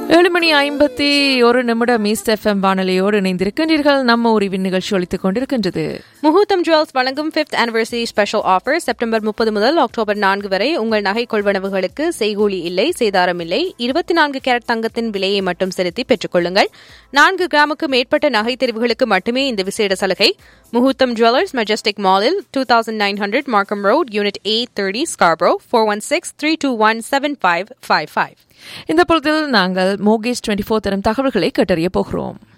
ஏழு மணி ஐம்பத்தி ஒரு நிமிடம் ஈஸ்ட் எஃப்எம் வானொலியோடு இணைந்திருக்கின்றீர்கள் நம்ம உரிவின் நிகழ்ச்சி ஒழித்துக் கொண்டிருக்கின்றது முகூர்த்தம் ஜுவல்ஸ் வழங்கும் fifth anniversary special offer September முப்பது முதல் அக்டோபர் நான்கு வரை உங்கள் நகை கொள்வனவுகளுக்கு செய்கூலி இல்லை சேதாரம் இல்லை இருபத்தி நான்கு கேரட் தங்கத்தின் விலையை மட்டும் செலுத்தி பெற்றுக்கொள்ளுங்கள் நான்கு கிராமுக்கு மேற்பட்ட நகை தெரிவுகளுக்கு மட்டுமே இந்த விசேட சலுகை முகூர்த்தம் ஜுவல்லர்ஸ் மெஜஸ்டிக் மாலில் two thousand nine hundred Markham road unit A thirty Scarborough four one six three two one seven five five five இந்த பொழுதில் நாங்கள் மோகேஷ் டுவெண்ட்டி ஃபோர் தரும் தகவல்களை கேட்டறிய போகிறோம்